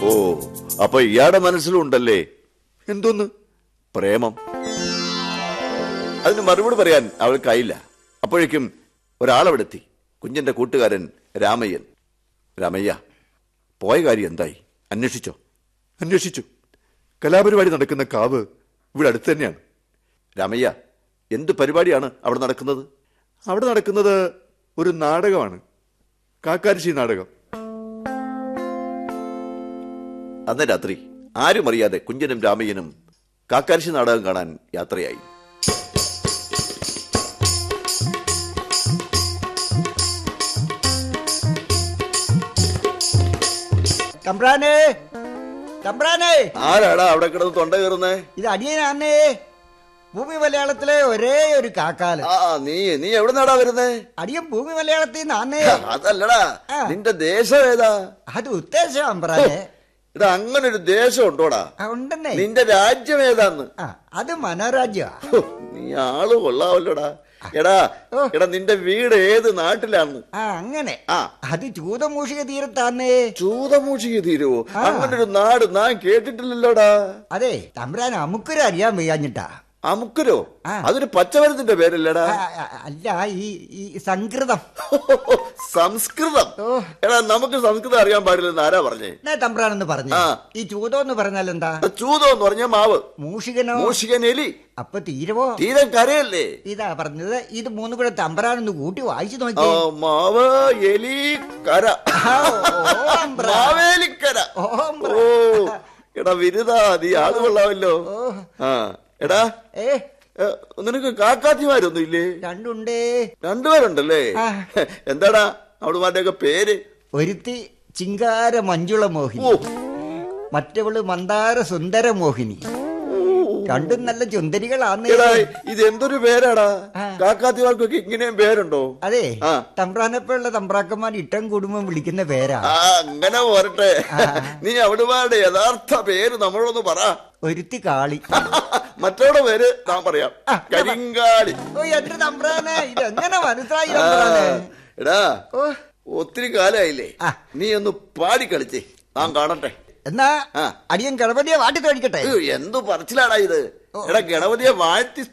ഓ അപ്പൊ ഇയാളുടെ മനസ്സിലും ഉണ്ടല്ലേ എന്തോന്ന് പ്രേമം അതിന് മറുപടി പറയാൻ അവൾക്കായില്ല അപ്പോഴേക്കും ഒരാളവിടെത്തി കുഞ്ഞിന്റെ കൂട്ടുകാരൻ രാമയ്യൻ രാമയ്യ പോയ കാര്യം എന്തായി അന്വേഷിച്ചോ അന്വേഷിച്ചു കലാപരിപാടി നടക്കുന്ന കാവ് ഇവിടെ അടുത്ത് തന്നെയാണ് രാമയ്യ എന്ത് പരിപാടിയാണ് അവിടെ നടക്കുന്നത് അവിടെ നടക്കുന്നത് ഒരു നാടകമാണ് കാക്കാരിശി നാടകം അന്ന് രാത്രി ആരും അറിയാതെ കുഞ്ഞനും രാമയ്യനും കാക്കാരിശി നാടകം കാണാൻ യാത്രയായി തമ്പ്രാനെ തമ്പ്രാനെ ആരാടാ അവിടെ കിടന്ന് തൊണ്ട കയറുന്നേ ഇത് അടിയനാന്നേ ഭൂമി മലയാളത്തിലെ ഒരേ ഒരു കാക്കാല് ആ നീ നീ എവിടെ നാടാ വരുന്നേ അടിയൻ ഭൂമി മലയാളത്തിൽ നിന്നാന്നേ അതല്ലടാ ആ. നിന്റെ ദേശം ഏതാ അത് ഉദ്ദേശം തമ്പ്രാനെ എടാ അങ്ങനെ ഒരു ദേശം ഉണ്ടോടാ ആ, ഉണ്ടെന്നേ നിന്റെ രാജ്യം ഏതാന്ന് ആ അത് മനോരാജ്യ ഹോ, നീ ആള് കൊള്ളാവല്ലോടാ എടാ ഓ. എടാ നിന്റെ വീട് ഏത് നാട്ടിലാന്ന് ആ അങ്ങനെ ആ. അത് ചൂതമൂഷിക തീരത്താന്നേ ചൂതമൂഷിക്ക് തീരുവോ ആ. അങ്ങനെ ഒരു നാട് നാൻ കേട്ടിട്ടില്ലല്ലോടാ അതെ തമ്പ്രാൻ അമുക്കൊരു അറിയാൻ വയ്യാഞ്ഞിട്ടാ അമുക്കരോ ആ. അതൊരു പച്ചമരത്തിന്റെ പേരല്ലേടാ ആ, ആ, അല്ല ഈ ഈ സംസ്കൃതം സംസ്കൃതം ഓ. എടാ നമുക്ക് സംസ്കൃതം അറിയാൻ പാടില്ലെന്ന് ആരാ പറഞ്ഞേ എന്നാ തമ്പ്രാനെന്ന് പറഞ്ഞു ആ. ഈ ചൂതം എന്ന് പറഞ്ഞാൽ എന്താ ചൂതം എന്ന് പറഞ്ഞ മാവ് മൂഷികനോ മൂഷികൻ എലി അപ്പൊ തീരവോ തീരം കരയല്ലേ ഇതാ പറഞ്ഞത് ഇത് മൂന്ന് കൂടെ തമ്പ്രാനൊന്ന് കൂട്ടി വായിച്ചു ആ, നോക്കിയേ മാവ് എലി കര ആ, ഓം ബ്ര. മാവേലിക്കര ഓം ബ്ര. ഓ എടാ വിരുതാ നീ ആള് കൊള്ളാമല്ലോ ഓ. ആ എടാ ഏ ഏ, നിനക്ക് കാക്കാത്തിമാരൊന്നും ഇല്ലേ രണ്ടുണ്ടേ രണ്ടുപേരുണ്ടല്ലേ ആ. എന്താടാ അവളുമാരുടെയൊക്കെ പേര് ഒരുത്തി ചിങ്കാര മഞ്ജുള മോഹിനി ഓ മറ്റവള് മന്ദാര സുന്ദര മോഹിനി രണ്ടും നല്ല ചുന്ദരികളാന്ന് എടാ ഇത് എന്തൊരു പേരാടാ ആ. കാക്കാത്തിമാർക്കൊക്കെ ഇങ്ങനെയും പേരുണ്ടോ അതെ ആ. തമ്പ്രാനെപ്പോഴുള്ള തമ്പ്രാക്കന്മാർ ഇട്ടം കുടുംബം വിളിക്കുന്ന പേരാ ആ അങ്ങനെ പോരട്ടെ നീ അവളുമാരുടെ യഥാർത്ഥ പേര് നമ്മളൊന്ന് പറ ഒരുത്തി കാളി മറ്റവരുടെ പേര് ഞാൻ പറയാം ആ, കരിങ്കാളി ഓ എന്റെ തമ്പ്രാനെ ഇതെങ്ങനെ മനസ്സിലായി ആ, തമ്പ്രാനെ എടാ ഓ ഒത്തിരി കാലായില്ലേ ആ. നീ ഒന്ന് പാടി കളിച്ചേ ഞാൻ കാണട്ടെ എന്നാ ആ. അടിയൻ ഗണപതിയെ വാട്ടി തോടിക്കട്ടെ അയ്യോ, എന്തു പറച്ചിലാടാ ഇത് എടാ ഗണപതിയെ വാഴ്ത്തി